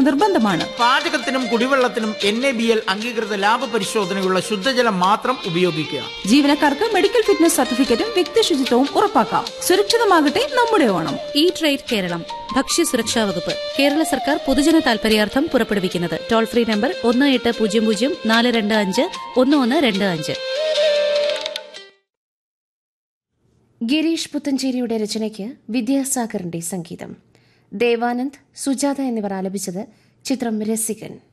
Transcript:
നിർബന്ധമാണ് പാചകത്തിനും കുടിവെള്ളത്തിനും എൻ എ ബി എൽ അംഗീകൃത ലാഭ പരിശോധനയുള്ള ശുദ്ധജലം മാത്രം ഉപയോഗിക്കുക ജീവനക്കാർക്ക് മെഡിക്കൽ ഫിറ്റ്നസ് സർട്ടിഫിക്കറ്റും വ്യക്തി ശുചിത്വവും ഉറപ്പാക്കാം സുരക്ഷിതമാകട്ടെ നമ്മുടെ ഓണം ഇ ട്രേഡ് കേരളം ഭക്ഷ്യസുരക്ഷാ വകുപ്പ് കേരള സർക്കാർ പൊതുജന താൽപര്യാർത്ഥം പുറപ്പെടുവിക്കുന്നത് ടോൾ ഫ്രീ നമ്പർ ഒന്ന് എട്ട് പൂജ്യം പൂജ്യം നാല് രണ്ട് അഞ്ച് ഒന്ന് ഒന്ന് രണ്ട് അഞ്ച് ഗിരീഷ് പുത്തഞ്ചേരിയുടെ രചനയ്ക്ക് വിദ്യാസാഗറിന്റെ സംഗീതം ദേവാനന്ദ് സുജാത എന്നിവർ ആലപിച്ചത് ചിത്രം രസികൻ